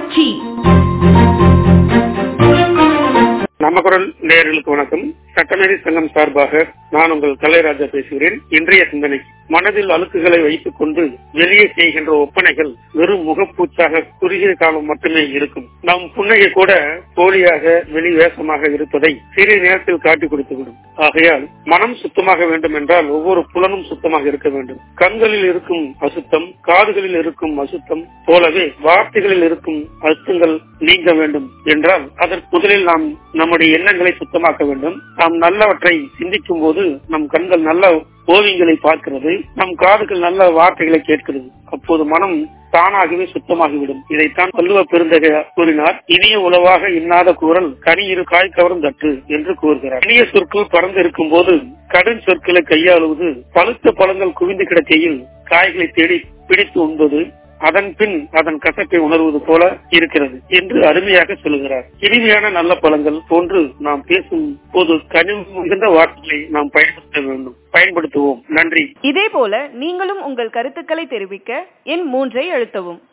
தொலைக்காட்சி நம்ம குரல் நேயர்களுக்கு வணக்கம் சட்டமேரி சங்கம் சார்பாக நான் உங்கள் கலைராஜா பேசுகிறேன் இன்றைய சிந்தனை மனதில் அழுக்குகளை வைத்துக் கொண்டு வெளியே செய்கின்ற ஒப்பனைகள் வெறும் முகப்பூச்சாக குறுகிய காலம் மட்டுமே இருக்கும் நம் புன்னகை கூட போலியாக வெளி வேஷமாக இருப்பதை சிறிது நேரத்தில் காட்டிக் கொடுத்துவிடும் ஆகையால் மனம் சுத்தமாக வேண்டும் என்றால் ஒவ்வொரு புலனும் சுத்தமாக இருக்க வேண்டும் கண்களில் இருக்கும் அசுத்தம் காதுகளில் இருக்கும் அசுத்தம் போலவே வார்த்தைகளில் இருக்கும் அசுத்தங்கள் நீங்க வேண்டும் என்றால் அதற்கு முதலில் நாம் நம்முடைய எண்ணங்களை சுத்தமாக்க வேண்டும் நாம் நல்லவற்றை சிந்திக்கும் போது நம் கண்கள் நல்ல ஓவியங்களை பார்க்கிறது நம் காதுகள் நல்ல வார்த்தைகளை கேட்கிறது அப்போது மனம் தானாகவே சுத்தமாகிவிடும் இதைத்தான் வள்ளுவ பெருந்தகை கூறினார் இனிய உளவாக இன்னாத கூறல் கனி இரு காய் கவரும் தற்று என்று கூறுகிறார் இனிய சொற்கள் பறந்து இருக்கும் போது கடன் சொற்களை கையாளுவது பழுத்த பழங்கள் குவிந்து கிடக்கையில் காய்களை தேடி பிடித்து உண்பது அதன் பின் அதன் கசப்பை உணர்வது போல இருக்கிறது என்று அருமையாக சொல்லுகிறார் இனிமையான நல்ல பழங்கள் போன்று நாம் பேசும் போது கனிவு மிகுந்த வார்த்தைகளை நாம் பயன்படுத்த வேண்டும் பயன்படுத்துவோம் நன்றி இதே போல நீங்களும் உங்கள் கருத்துக்களை தெரிவிக்க எண் மூன்றை அழுத்தவும்